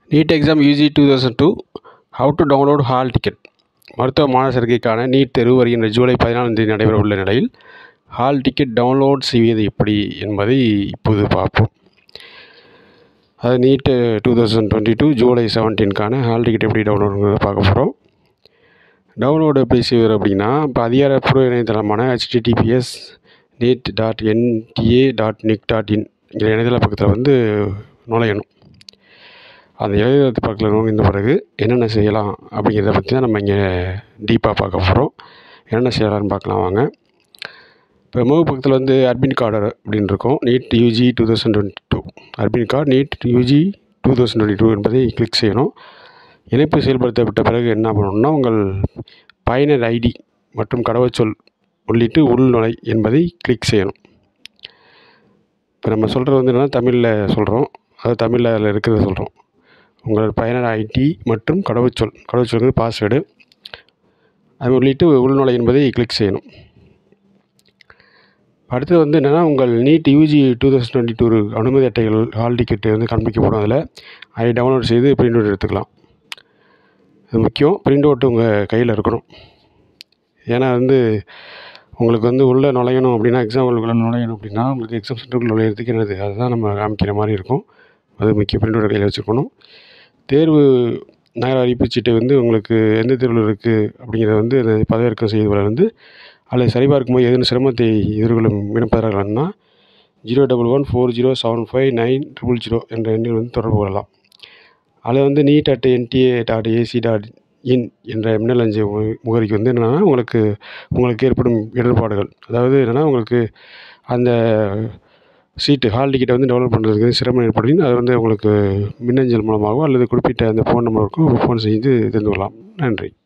NEET exam UG two thousand two how to download hall ticket மருத்துவ மாணவர் சேர்க்கைக்கான NEET தேர்வு வருகின்ற ஜூலை பதினாலாம் தேதி நடைபெற உள்ள நிலையில் ஹால் டிக்கெட் டவுன்லோட் செய்வது எப்படி என்பதை இப்போது பார்ப்போம் அது NEET two thousand twenty two July செவன்டீன்கான ஹால் டிக்கெட் எப்படி டவுன்லோடுங்கிறத பார்க்க போகிறோம் டவுன்லோடு எப்படி செய்வது அப்படின்னா இப்போ அதிகாரப்பூர்வ இணையதளமான HTTPS NEET dot NTA dot nic dot in என்கிற இணையதள பக்கத்தில் வந்து நுழையணும் அந்த இணையதளத்து பக்கத்தில் நுழைந்த பிறகு என்னென்ன செய்யலாம் அப்படிங்கிறத பற்றி தான் நம்ம இங்கே டீப்பாக பார்க்க போகிறோம் என்னென்ன செய்யலாம்னு பார்க்கலாம் வாங்க இப்போ மூவ் பக்கத்தில் வந்து அட்மிட் கார்டு அப்படின்னு இருக்கும் NEET UG two thousand twenty two admit card NEET UG two thousand twenty two என்பதை கிளிக் செய்யணும் இணைப்பு செயல்படுத்தப்பட்ட பிறகு என்ன பண்ணணும்னா உங்கள் பயனர் ஐடி மற்றும் கடவுச்சொல் உள்ளிட்டு உள்நுழை என்பதை கிளிக் செய்யணும் இப்போ நம்ம சொல்கிறது வந்து என்னென்னா தமிழில் சொல்கிறோம் அது தமிழில் அதில் இருக்கிறத சொல்கிறோம் உங்கள் பயனர் ஐடி மற்றும் கடவுச்சொல் கடவுச்சொல் பாஸ்வேர்டு அது உள்ளிட்டு உள்நுழை என்பதை கிளிக் செய்யணும் அடுத்து வந்து என்னென்னா உங்கள் NEET UG two thousand twenty two அனுமதி அட்டைகள் ஹால் டிக்கெட்டு வந்து காண்பிக்கப்படும் அதில் அதை டவுன்லோட் செய்து பிரிண்ட் அவுட் எடுத்துக்கலாம் இது முக்கியம் பிரிண்ட் அவுட் உங்கள் கையில் இருக்கணும் ஏன்னா வந்து உங்களுக்கு வந்து உள்ளே நுழையணும் அப்படின்னா எக்ஸாம் உள்ளே நுழையணும் அப்படின்னா உங்களுக்கு எக்ஸாம் சென்டருக்குள்ள நுழையிறதுக்கு என்னது அதுதான் நம்ம காமிக்கிற மாதிரி இருக்கும் அது முக்கிய பிரிண்ட் அவுட் கையில் வச்சுக்கணும் தேர்வு நகர அறிவிப்புச்சீட்டு வந்து உங்களுக்கு எந்த தேர்வில் இருக்குது அப்படிங்கிறத வந்து பதவியிறக்கம் செய்வதில் வந்து அதில் சரிபார்க்கும் போது ஏதேனும் சிரமத்தை எதிர்கொள்ளும் விண்ணப்பதாரர்கள்னா zero double one four zero seven five nine triple zero என்ற எண்ணில் வந்து தொடர்பு கொள்ளலாம் அதில் வந்து NEET at NTA dot ac dot in என்ற மின்னலஞ்சு முகவரிக்கு வந்து என்னென்னா உங்களுக்கு உங்களுக்கு ஏற்படும் இடர்பாடுகள் அதாவது என்னென்னா உங்களுக்கு அந்த சீட்டு ஹால் டிக்கெட்டை வந்து டெவலப் பண்ணுறதுக்கு சிரமம் ஏற்படுதுன்னு அதை வந்து உங்களுக்கு மின்னஞ்சல் மூலமாகவோ அல்லது குறிப்பிட்ட அந்த ஃபோன் நம்பருக்கோ ஃபோன் செய்து தெரிந்து கொள்ளலாம் நன்றி